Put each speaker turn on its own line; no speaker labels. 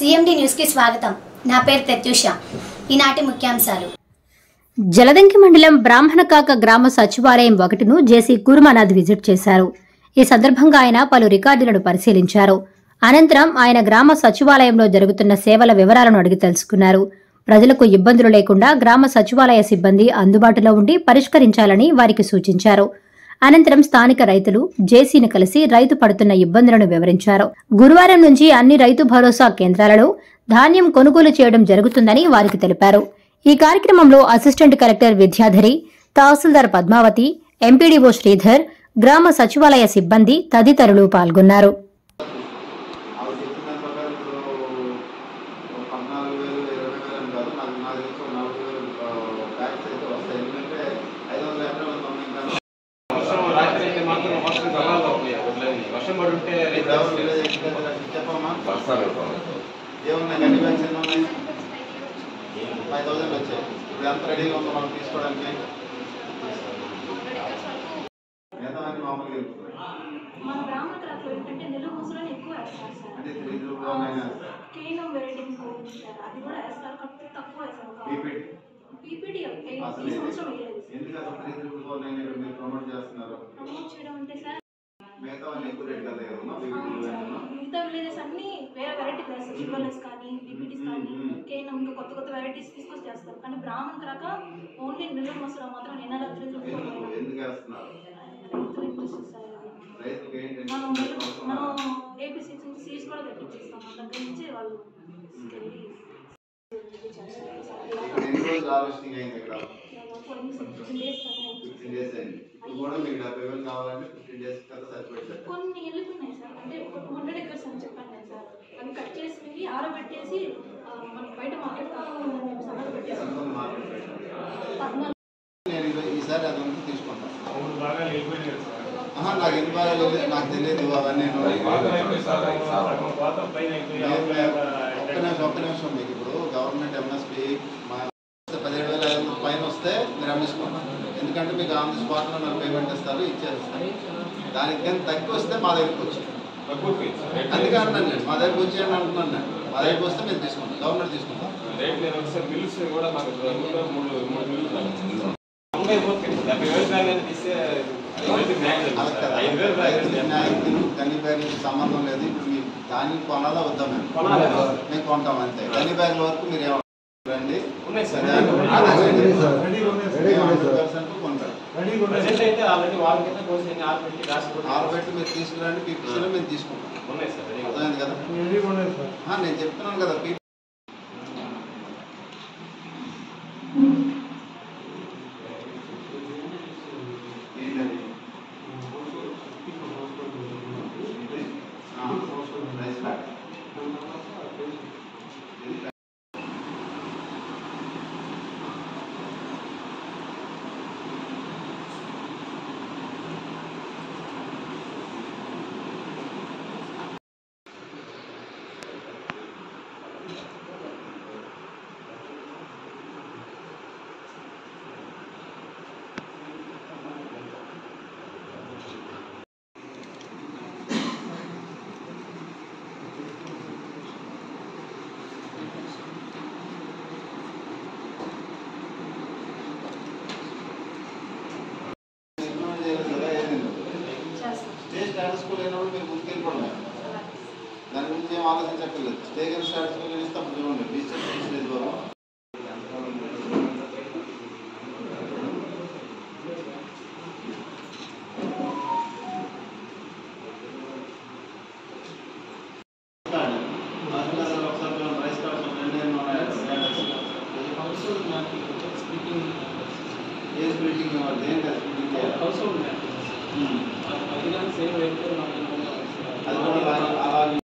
CMD న్యూస్కి స్వాగతం నా పేరు ప్రత్యూష ఈనాటి ముఖ్యాంశాలు
జలదంకి మండలం బ్రాహ్మణకాక గ్రామ సచివాలయం ఒకటిను జేసీ కుర్మనాథ్ విజిట్ చేశారు ఈ సందర్భంగా ఆయన పలు రికార్డులను పరిశీలించారు అనంతరం ఆయన గ్రామ సచివాలయంలో జరుగుతున్న సేవల వివరాలను అడిగి తెలుసుకున్నారు ప్రజలకు ఇబ్బందులు లేకుండా గ్రామ సచివాలయ సిబ్బంది అందుబాటులో ఉండి పరిష్కరించాలని వారికి సూచించారు అనంతరం స్థానిక రైతులు జేసీని కలిసి రైతు పడుతున్న ఇబ్బందులను వివరించారు గురువారం నుంచి అన్ని రైతు భరోసా కేంద్రాలలో ధాన్యం కొనుగోలు చేయడం జరుగుతుందని వారికి తెలిపారు ఈ కార్యక్రమంలో assistant collector Vidyadhari tahsildar Padmavathi MPDO Sridhar గ్రామ సచివాలయ సిబ్బంది తదితరులు పాల్గొన్నారు
ఆవిడ చెప్పిన ప్రకారం ఇప్పుడు ఒక పద్నాలుగు వేలు ఇరవై వేలు అని కాదు నాకు నాకు తెలిసి ఒక నలభై వేలు ట్యాక్స్ అయితే వస్తాయి ఎందుకంటే ఐదు వందల ఎకరాలు ఉన్నాయి కానీ
వర్షం రాత్రి అయితే మాత్రం వర్షం గలాలు అవుతాయి వడ్లని. వర్షం పడి ఉంటే రైతు
ఎవరు విలేజ్ అగ్రికల్చర్ ఆఫీస్ చెప్పమ్మా
వస్తారు
ఏమున్నాయి గన్ని బ్యాగ్స్ ఎన్ని ఉన్నాయి ఫైవ్ థౌసండ్ వచ్చాయి ఇప్పుడు ఎంత రెడీగా ఉందో మనం తీసుకోవడానికి మిగతావన్నీ మామూలుగా వెళ్ళిపోతాయి.
మన బ్రాహ్మణ క్రాప్లో ఏంటంటే నెల్లూరు ముసలోని ఎక్కువ వేస్తారు సార్
అంటే త్రీ రూపీస్ ఉన్నాయి
కేనం వెరైటీ ఇంకోటి సార్ అది కూడా వేస్తారు కాకపోతే తక్కువ వేస్తారు
పీపీటీ
పీపీటీ
అసలు
ఈ సంవత్సరం వేయలేదు సార్
ఎందుకు అసలు త్రీ రూపీస్ ఉన్నాయి ఇక్కడ మీరు ప్రమోట్ చేస్తున్నారు
ప్రమోట్ చేయడం అంటే సార్
మిగతావన్నీ ఎక్కువ రేట్ కదా కదమ్మా పీపీటీ ఇవన్నీ
మిగతా విలేజెస్ అన్ని వేరే వెరైటీ వేస్తారు షుగర్లెస్ కానీ పీపీటీస్ కానీ కేనం ఇంకా కొత్త కొత్త వెరైటీస్ తీసుకొచ్చి చేస్తారు కానీ బ్రాహ్మణ క్రాక ఓన్లీ నెల్లూరు మసూర మాత్రం ఎన్ఆర్
ఎందుకు ఎందుకు వేస్తున్నారు
రైతు ఇంట్రెస్ట్ సార్ అది.
రైతుకి ఏంటంటే
మనం
అవసరం
మనం ఏపీ సిక్స్ నుంచి సీట్స్ కూడా తెప్పించేస్తాం మన దగ్గర నుంచి వాళ్ళు తీసుకెళ్ళి చేస్తారు సార్.
ఇప్పుడు ఎన్ని రోజులు హార్వెస్టింగ్ అయింది ఇక్కడ
దాదాపు అన్ని ఫిఫ్టీన్ డేస్ కానీ
ఫిఫ్టీన్ డేస్ అయింది ఇప్పుడు కూడా మీకు డెబ్బై వేలు కావాలంటే ఫిఫ్టీన్ డేస్ కదా సరిపోయింది
కొన్ని వెళ్ళిపోయినాయి సార్ అంటే ఒక టూ హండ్రెడ్ ఎకర్స్ అని చెప్పాను నేను సార్ అవి కట్ చేసి ఆరబెట్టేసి ఆ, మనకి బయట మార్కెట్ కావాలని చెప్పి సన్నగా పెట్టేసి
ఎంతమంది మార్కెట్ పెట్టారు
పద్నాలుగు
నేను ఇది- ఈసారి అదంతా తీసుకుంటాను
మూడు భాగాలు వెళ్ళిపోయినాయి సార్.
ఆహా, నాకు ఎన్ని బాగా తెలియదు నాకు తెలియదు అవన్నీ నేను
భాగం అయిపోయి సార్, సగం కోత పైన అయిపోయి
నేను-
అవతల
ఒక్క నిమిషం ఒక్క నిమిషం మీకు ఇప్పుడు గవర్నమెంట్ ఎంఎస్పి మా పదిహేడు వేల ఐదు వందల పైన వస్తే మీరు అమ్మేసుకోండి ఎందుకంటే మీకు ఆన్ ది స్పాట్లో నాకు పేమెంట్ ఇస్తారు ఇచ్చేస్తారు దానికి కానీ తక్కువ వస్తే మా దగ్గరికి వచ్చి
తక్కువ పోయింది సార్. రేట్
అందుకే అంటున్నాను నేను మా దగ్గరికి వచ్చేయండి అంటున్నాను నేను మా దగ్గరికి వస్తే మేము తీసుకుంటాం గవర్నమెంట్ తీసుకుంటాం
రేట్ నేను ఒకసారి మిల్స్ కూడా మాకు ఊళ్ళో మూడు మూడు మిల్లు తొంభై పోతుంది డెబ్బై వేలు బ్యాగ్ అనేది తీస్తే రైతు న్యాయం లేదు
అలా
సార్.
కదా
ఐదు వేలు బ్యాగ్
రైతులకి
అయితే
న్యాయకి గన్ని బ్యాగులకి సంబంధం లేదు ఇప్పుడు మీరు దాన్ని కొనాలా వద్దాం మేము
కొనాలి.
మేము కొంటాం అంతే గన్ని బ్యాగుల వరకు మీరు ఏమంటారు రండి
ఉన్నాయి సార్
పర్సెంట్ కొంటారు
ప్రజెంట్ అయితే ఆల్రెడీ వాళ్ళ కింద కోసి అన్ని ఆరబెట్టి రాసి
ఆరబెట్టి మీరు తీసుకురండి పీపీసీలో మేము తీసుకుంటాం
ఉన్నాయి సార్ రెడీగా.
అర్థమైంది కదా ఆ, నేను చెప్తున్నాను కదా పీ ఏంటది? ఆ, రైస్ బ్యాగ్. ఇది బ్యాగ్. ఇంప్లిమెంట్ చేయలేదు కదా, ఏమీ లేదు.
చేస్తాం
స్టే స్టాటస్ స్కూల్ అయినప్పుడు మీరు ముందుకెళ్ళిపోవడమే దాని గురించి ఏం ఆలోచించక్కర్లేదు స్టే కానీ స్టాటస్ స్కూల్ ఇస్తే అప్పుడు చూడండి డిజిటల్ తీసుకోలేదు బాబు రైస్ కార్డ్స్ రెండు ఎన్ని ఉన్నాయి స్టేటస్ ఏ స్ప్లిటింగ్ దేని స్ప్లిటింగ్ చేయాలి అది కూడా అలాగే అలాగే